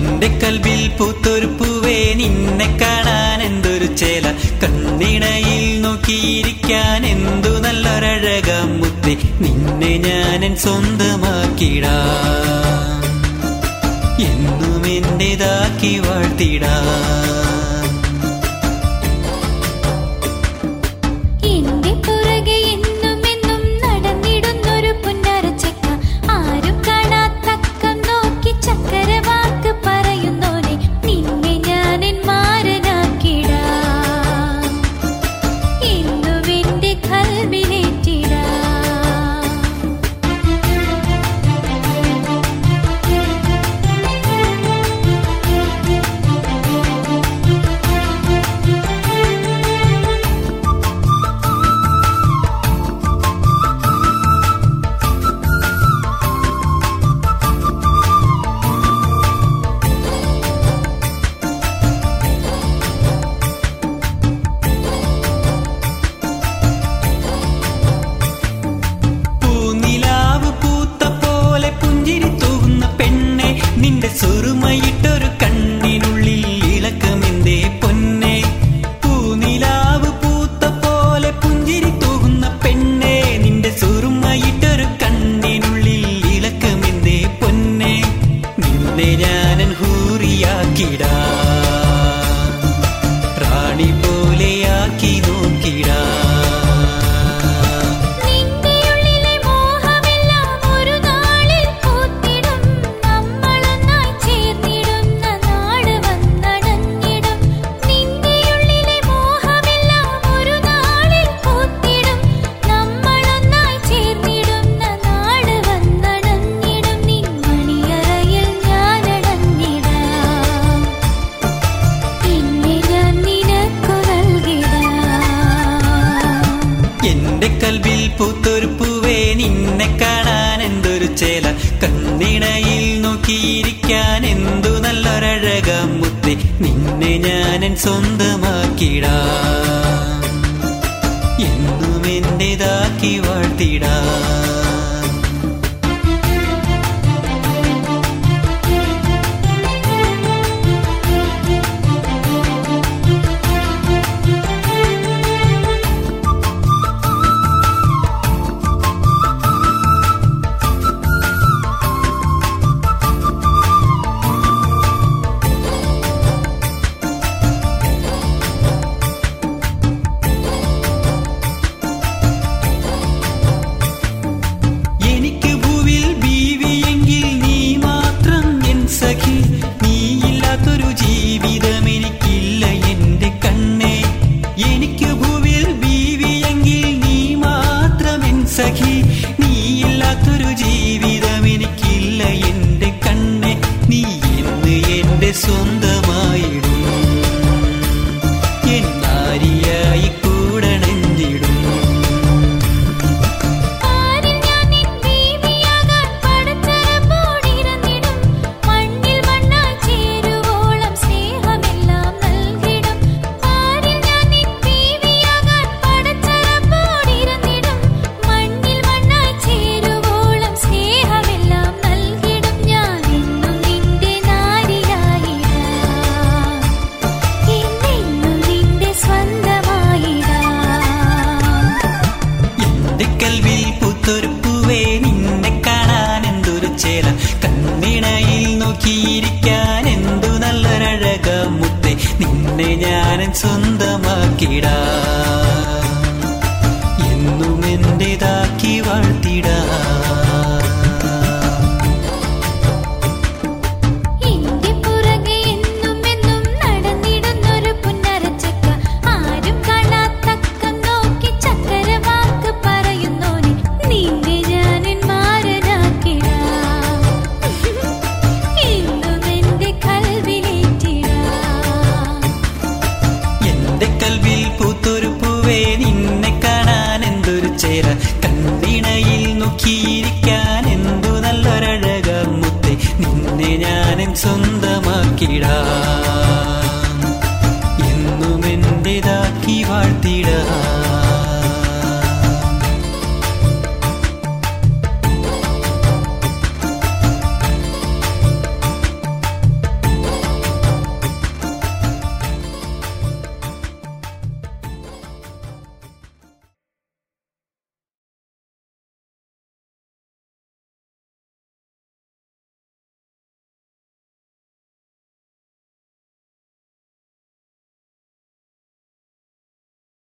എന്റെ കൽവിൽ പൂത്തൊരു പൂവേ നിന്നെ കാണാൻ എന്തൊരു ചേല കണ്ണിണയിൽ നോക്കിയിരിക്കാൻ എന്തു നല്ലൊരഴകാം മുത്തേ നിന്നെ ഞാനൻ സ്വന്തമാക്കിടാം എന്നും എന്റേതാക്കി വാഴ്ത്തിടാം എന്റെ പുറകെ എന്നും എന്നും നടന്നിടുന്നൊരു പുന്നരച്ചക്ക ആരും കാണാത്തക്കം നോക്കി ചക്കരവാക്ക് പറയുന്നോനെ നിന്നെ ഞാൻ എൻ മാരനാക്കിടാം എന്നും എന്റെ കൽവിലേറ്റിടാം പൂനിലാവ് പൂത്ത പോലെ പുഞ്ചിരി തൂകുന്ന പെണ്ണെ നിന്റെ സുറുമയിട്ടൊരു കണ്ണിനുള്ളിൽ ഇളക്കമെന്തേ പൊന്നെ പൂനിലാവ് പൂത്ത പോലെ പുഞ്ചിരി തൂകുന്ന പെണ്ണെ നിന്റെ സുറുമയിട്ടൊരു കണ്ണിനുള്ളിൽ ഇളക്കമെന്തേ പൊന്നെ നിന്നെ ഞാനൻ ഹൂറിയാക്കിടാ റാണി പോലെയാക്കി നോക്കിടാ നിന്റെ ഉള്ളിലെ മോഹമെല്ലാം ഒരു നാളിൽ പൂത്തിടും നമ്മളൊന്നായി ചേർന്നിടുന്ന നാട് വന്നടഞ്ഞിടും നിന്റെ ഉള്ളിലെ മോഹമെല്ലാം ഒരു നാളിൽ പൂത്തിടും നമ്മളൊന്നായി ചേർന്നിടുന്ന നാട് വന്നടഞ്ഞിടും നിൻ മണിയറയിൽ ഞാനടഞ്ഞിടാം പിന്നെ ഞാൻ നിനക്കു നൽകിടാം എന്റെ കൽവിൽ പൂത്തൊരു പൂവേ നിന്നെ കാണാൻ എന്തൊരു ചേല കണ്ണിണയിൽ നോക്കിയിരിക്കാൻ എന്തു നല്ലൊരഴകാം മുത്തേ നിന്നെ ഞാനൻ സ്വന്തമാക്കിടാം എന്നും എന്റേതാക്കി വാഴ്ത്തിടാം എനിക്ക് ഭൂവിൽ ബീവിയെങ്കിൽ നീ മാത്രം എൻ സഖി നീയില്ലാത്തൊരു ജീവിതം എനിക്കില്ല എന്റെ കണ്ണേ എനിക്ക് ഭൂവിൽ ബീവിയെങ്കിൽ നീ മാത്രം എൻ സഖി നീയില്ലാത്തൊരു ജീവിതം എനിക്കില്ല എന്റെ കണ്ണേ നീ എന്ന് എന്റെ സ്വന്തമായിടും എന്നാരിയായി കൂടണഞ്ഞിടും ആരിൽ ഞാൻ നിൻ ബീവിയാകാൻ പടച്ചറപ്പോടിരുന്നിടും മണ്ണിൽ മണ്ണായി ചേരുവോളം സ്നേഹമെല്ലാം നൽകിടും ആരിൽ ഞാൻ നിൻ ബീവിയാകാൻ പടച്ചറപ്പോടിരുന്നിടും മണ്ണിൽ മണ്ണായി ചേരുവോളം സ്നേഹമെല്ലാം നൽകിടും ഞാൻ എന്നും നിന്റെ നാരിയായിടാം എന്നെന്നും നിന്റെ സ്വന്തമായിടാം എന്റെ കൽവിൽ പൂത്തൊരു പൂവേ നിന്നെ കാണാൻ എന്തൊരു ചേല കണ്ണിണയിൽ നോക്കിയിരിക്കാൻ എന്തു നല്ലൊരഴക മുത്തേ നിന്നെ ഞാനൻ സ്വന്തമാക്കിടാ എന്നും എന്റേതാക്കി വാഴ്ത്തിടാ എന്റെ പുറകെ എന്നും എന്നും നടന്നിടുന്നൊരു പുന്നരച്ചക്ക ആരും കാണാത്തക്കം നോക്കി ചക്കരവാക്ക് പറയുന്നോനെ നിന്നെ ഞാൻ എൻ മാരനാക്കിടാം എന്നും എന്റെ കൽവിലേറ്റിടാം എന്റെ കൽവിൽ പൂത്തൊരു പൂവേ നിന്നെ കാണാൻ എന്തൊരു ചേര കണ്ണിണയിൽ നോക്കിയിരിക്കാൻ എന്തു നല്ലൊരഴക മുത്തേ നിന്നെ ഞാനും സ്വന്തം